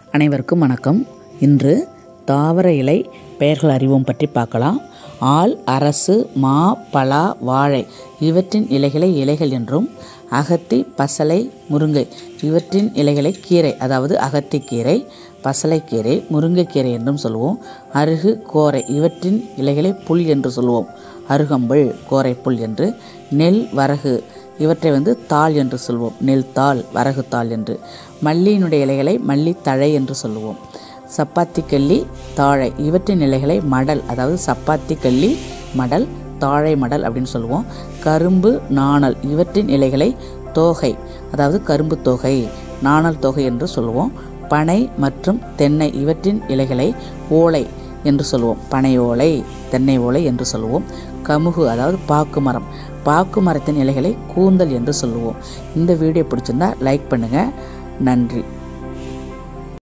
அனைவருக்கும் வணக்கம் இன்று தாவர இலை பெயர்கள் அறிவோம் பற்றி பார்க்கலாம் ஆல் அரசு மா பலா வாழை இவற்றின் இலைகளை இலைகள் என்றும் அகத்தி பசலை முருங்கை இவற்றின் இலைகளை கீரை அதாவது அகத்திக்கீரை பசலைக்கீரை முருங்கைக்கீரை என்றும் சொல்லுவோம் அருகு கோரை இவற்றின் இலைகளை புல் என்று சொல்லுவோம் அருகம்புல் கோரை புல் என்று நெல் வரகு இவற்றை வந்து தாள் என்று சொல்வோம் நெல் தாள் வரகு தாள் என்று மல்லியினுடைய இலைகளை மல்லித்தழை என்று சொல்லுவோம் சப்பாத்தி கள்ளி தாழை இவற்றின் இலைகளை மடல் அதாவது சப்பாத்தி கள்ளி மடல் தாழை மடல் அப்படின்னு சொல்லுவோம் கரும்பு நாணல் இவற்றின் இலைகளை தோகை அதாவது கரும்பு தொகை நாணல் தொகை என்று சொல்லுவோம் பனை மற்றும் தென்னை இவற்றின் இலைகளை ஓலை என்று சொல்லுவோம் பனை ஓலை தென்னை ஓலை என்று சொல்லுவோம் கமுகு அதாவது பாக்கு மரம் பாக்கு மரத்தின் இலைகளை கூந்தல் என்று சொல்லுவோம் இந்த வீடியோ பிடிச்சிருந்தா லைக் பண்ணுங்கள் நன்றி